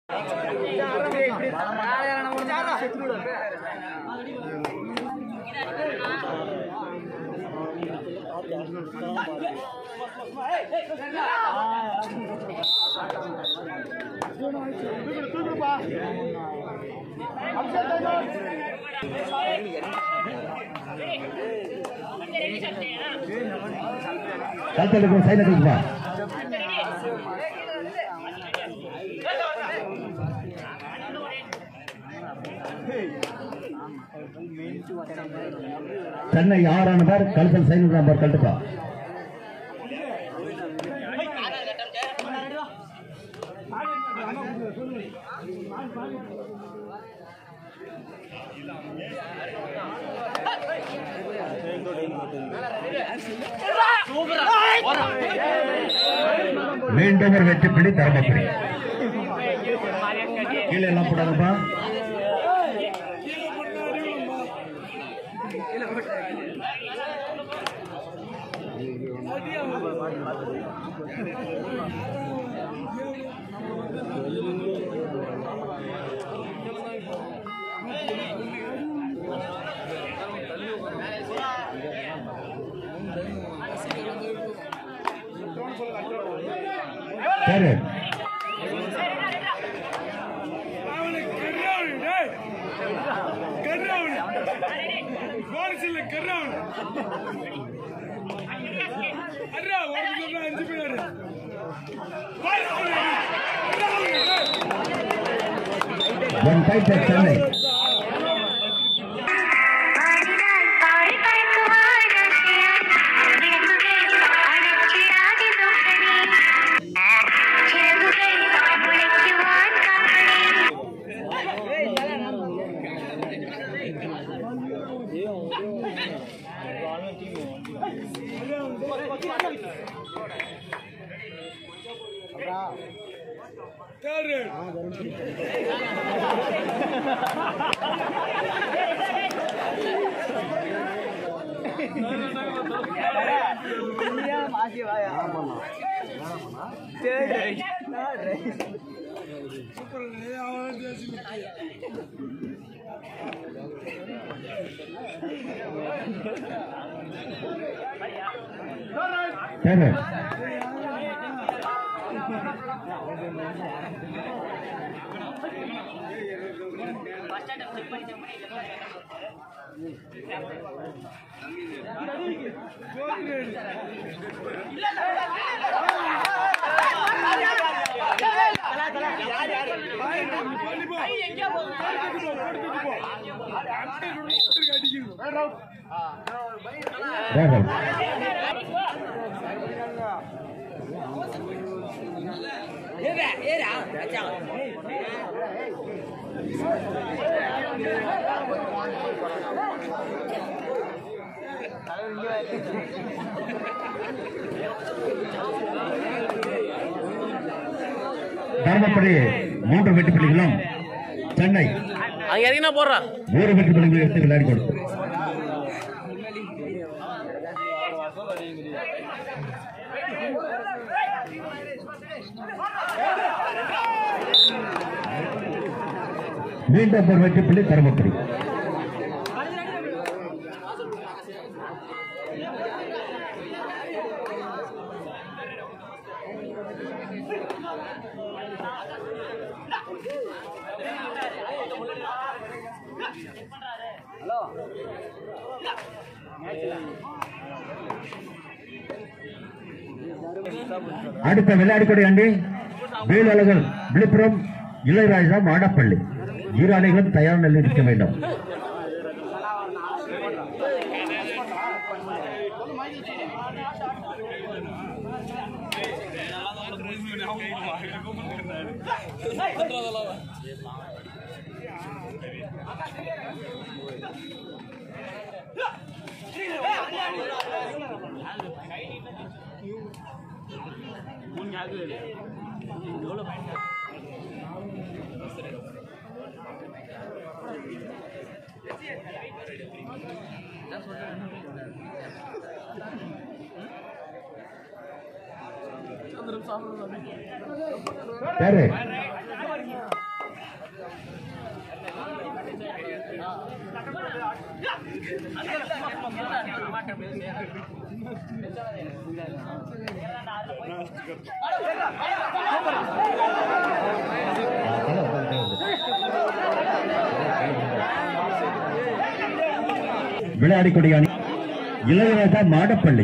கழுத்தெடுக்கும் sign எடுக்குப்பா Chennai ஆறான பேர் கழுத்தல் sign number கழுத்துப்பா மீண்டும் ஒரு வெற்றி புள்ளி தரமபுரி கீழே எல்லாம் போடாதப்பா சரி அவனை கர்றாவனு, டேய். கர்றாவனு. வாரிசுல கர்றாவனு. அர்ரா, ஒரு நிமிஷம் அஞ்சு பேர் வாரிசுல கர்றாவனு, டேய். ஒன் ஃபைவ் சென்னை பாடி பறக்குவான் ரசிகன் விளக்குகள் அணைச்சிடாதே தோற்றனே சிறகுகள் முளைக்குவான் காக்கனே தேர்டு. சூப்பர், ஏய், அவன் பேசி சரி வேகம் தருமபுரி மூன்று வெற்றி புள்ளிகளும் சென்னை அங்க இறங்கினா போடுறான் ஒரு வெற்றி புள்ளிகளை எடுத்து விளையாடி கொடுத்து மீண்டும் ஒரு வெற்றி புள்ளி தருமபுரி அடுத்த விளையாடிக்கூடிய அணி வேலழகர் விழுப்புரம் இளையராஜா மாடப்பள்ளி இரு அணிகளும் தயார் நிலையில் இருக்க வேண்டும் சரி விளையாடிக்கூடிய அணி இளையராஜா மாடப்பள்ளி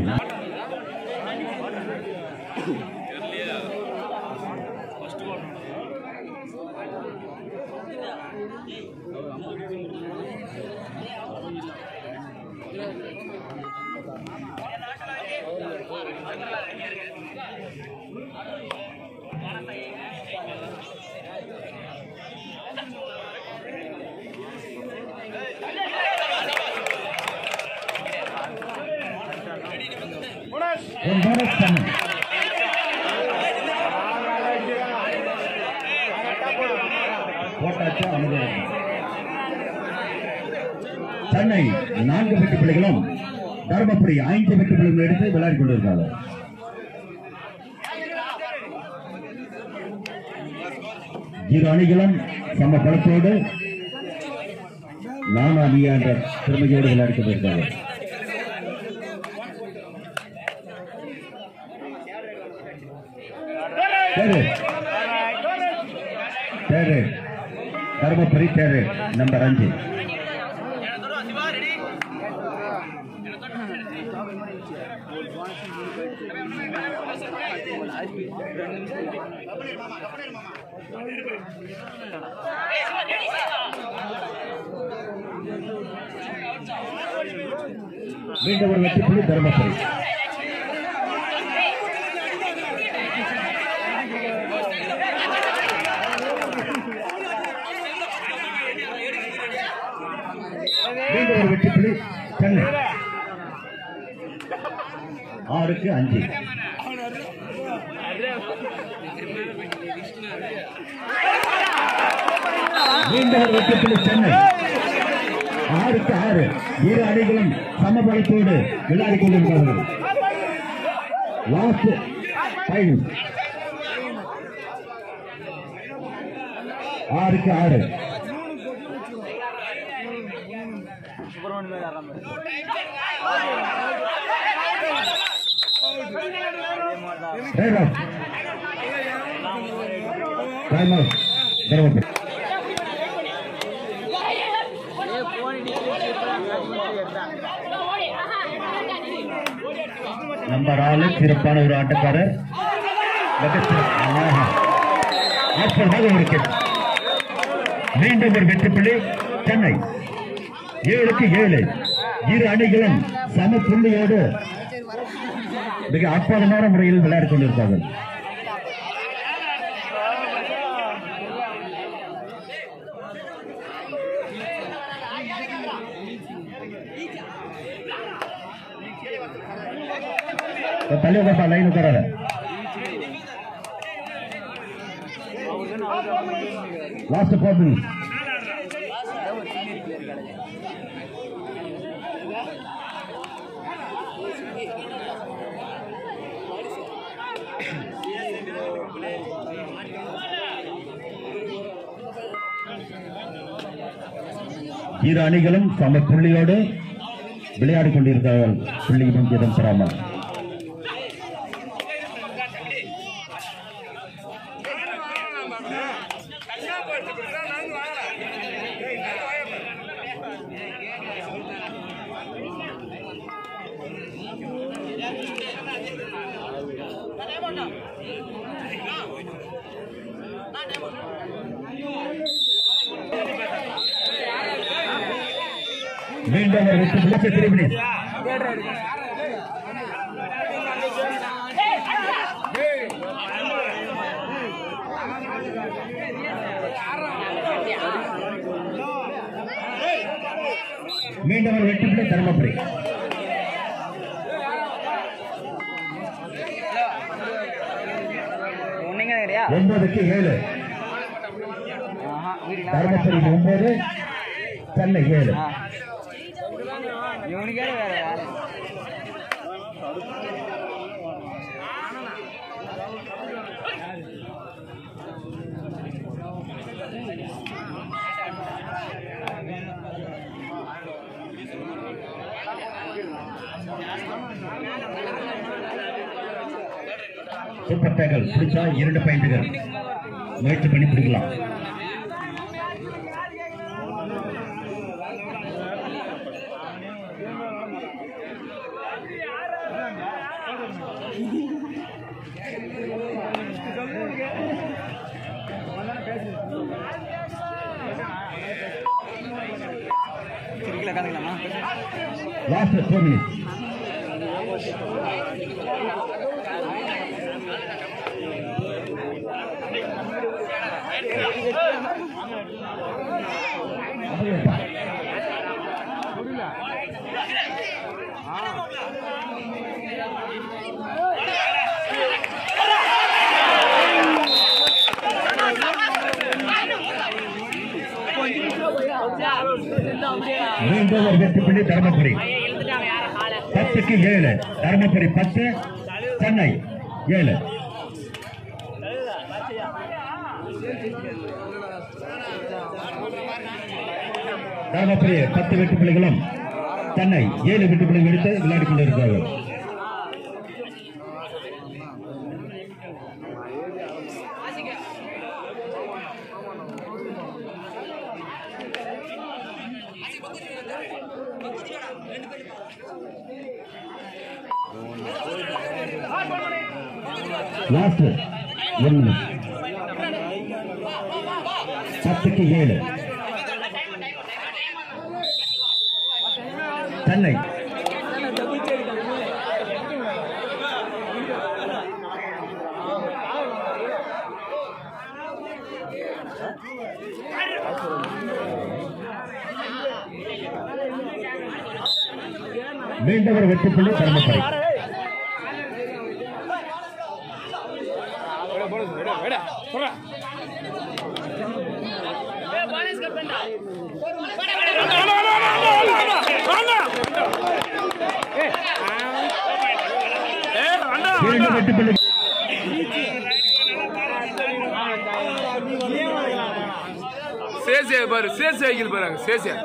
ஒரு போனஸ் சமன் போட்டாச்சு அனுபவம் சென்னை நான்கு வெற்றி பிள்ளைகளும் தருமபுரி ஐந்து வெற்றி பிள்ளைகளும் எடுத்து விளையாடி கொண்டிருக்காங்க இரு அணிகளும் சம பலத்தோடு நான் அணியா என்ற திறமையோடு விளையாடி கொண்டிருக்காங்க தேரு தேரு தருமபுரி தேரு நம்பர் அஞ்சு மீண்டும் ஒரு வெற்றி புள்ளி தருமபுரி மீண்டும் ஒரு வெற்றி புள்ளி சென்னை ஆறுக்கு அஞ்சு மீண்டும் ஒரு வெற்றி புள்ளி சென்னை ஆறுக்கு ஆறு இரு அணிகளும் சமபலத்தோடு விளையாடி கொண்டிருக்கிறார்கள் லாஸ்ட் ஃபைனல் ஆறுக்கு ஆறு Right off. Time out. தருமபுரி. நம்பர் ஆளு சிறப்பான ஒரு ஆட்டக்காரர் மிகச்சிற- ஆஹா. அற்புதமாக ஒரு catch. மீண்டும் ஒரு வெற்றி புள்ளி சென்னை ஏழுக்கு ஏழு இரு அணிகளும் சம புள்ளியோடு மிக அற்புதமான முறையில் விளையாடிக் கொண்டிருக்கிறார்கள் தள்ளி உட்காப்பா லைன் உட்காராத லாஸ்ட் ஃபோர் மினிட்ஸ் இரு அணிகளும் சம புள்ளியோடு விளையாடிக் கொண்டிருக்கிறார்கள் புள்ளி முக்கியதும் பெறாமல் மீண்டும் ஒரு வெற்றி புள்ளி திரும்பி மீண்டும் ஒரு வெற்றி புள்ளி தருமபுரி ஒன்றுங்க கிடையா ஒன்பதுக்கு ஏழு தருமபுரி ஒன்பது சென்னை ஏழு இவனுக்கே வேற வேலை சூப்பர் டேக்கல் பிடிச்சா இரண்டு பாயிண்டுகள் முயற்சி பண்ணி பிடிக்கலாம் லாஸ்ட் டூ மினிட்ஸ் மீண்டும் ஒரு வெற்றி புள்ளி தருமபுரி பத்துக்கு ஏழு தருமபுரி பத்து சென்னை ஏழு தருமபுரி பத்து வெற்றி புள்ளிகளும் சென்னை ஏழு வெற்றி புள்ளிகள் எடுத்து விளையாடிக் கொண்டிருக்கிறார்கள் லாஸ்ட் ஒன் மினிட் பத்துக்கு ஏழு சென்னை மீண்டும் ஒரு வெற்றி புள்ளி தருமபுரி இரண்டு வெற்றி புள்ளி சேசியா பாரு சேசி சைக்கிள் பாருங்க சேசியா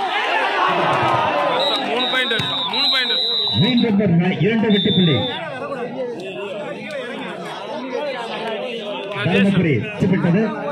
மூணு பாயிண்ட் எடுத்தான் மூணு பாயிண்ட் எடுத்தான் மீண்டும் ஒரு நா- இரண்டு வெற்றி புள்ளி தருமபுரி வெற்றி பெற்றது